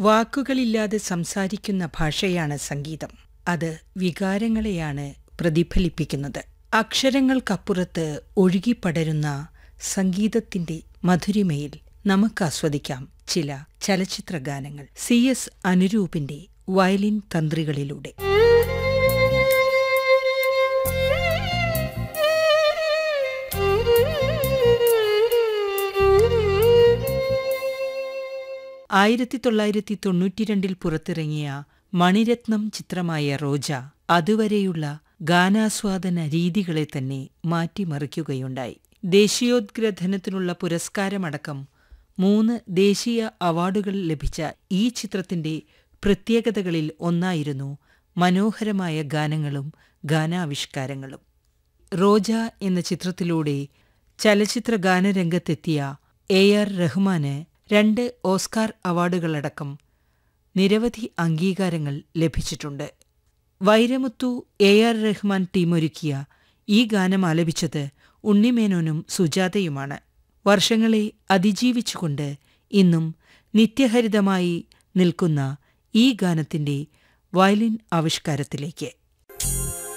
വാക്കുകളില്ലാതെ സംസാരിക്കുന്ന ഭാഷയാണ് സംഗീതം അത് വികാരങ്ങളെയാണ് പ്രതിഫലിപ്പിക്കുന്നത് അക്ഷരങ്ങൾക്കപ്പുറത്ത് ഒഴുകിപ്പടരുന്ന സംഗീതത്തിന്റെ മധുരിമയിൽ നമുക്ക് ആസ്വദിക്കാം ചില ചലച്ചിത്ര ഗാനങ്ങൾ സി എസ് അനുരൂപിന്റെ വയലിൻ തന്ത്രികളിലൂടെ ആയിരത്തി തൊള്ളായിരത്തി തൊണ്ണൂറ്റിരണ്ടിൽ പുറത്തിറങ്ങിയ മണിരത്നം ചിത്രമായ റോജ അതുവരെയുള്ള ഗാനാസ്വാദന രീതികളെ തന്നെ മാറ്റിമറിക്കുകയുണ്ടായി ദേശീയോദ്ഗ്രഥനത്തിനുള്ള പുരസ്കാരമടക്കം മൂന്ന് ദേശീയ അവാർഡുകൾ ലഭിച്ച ഈ ചിത്രത്തിന്റെ പ്രത്യേകതകളിൽ ഒന്നായിരുന്നു മനോഹരമായ ഗാനങ്ങളും ഗാനാവിഷ്കാരങ്ങളും റോജ എന്ന ചിത്രത്തിലൂടെ ചലച്ചിത്ര ഗാനരംഗത്തെത്തിയ എ ആർ റഹ്മാന് രണ്ട് ഓസ്കാർ അവാർഡുകളടക്കം നിരവധി അംഗീകാരങ്ങൾ ലഭിച്ചിട്ടുണ്ട് വൈരമുത്തു എ ആർ റഹ്മാൻ ടീമൊരുക്കിയ ഈ ഗാനം ആലപിച്ചത് ഉണ്ണിമേനോനും സുജാതയുമാണ് വർഷങ്ങളെ അതിജീവിച്ചുകൊണ്ട് ഇന്നും നിത്യഹരിതമായി നിൽക്കുന്ന ഈ ഗാനത്തിന്റെ വയലിൻ ആവിഷ്കാരത്തിലേക്ക്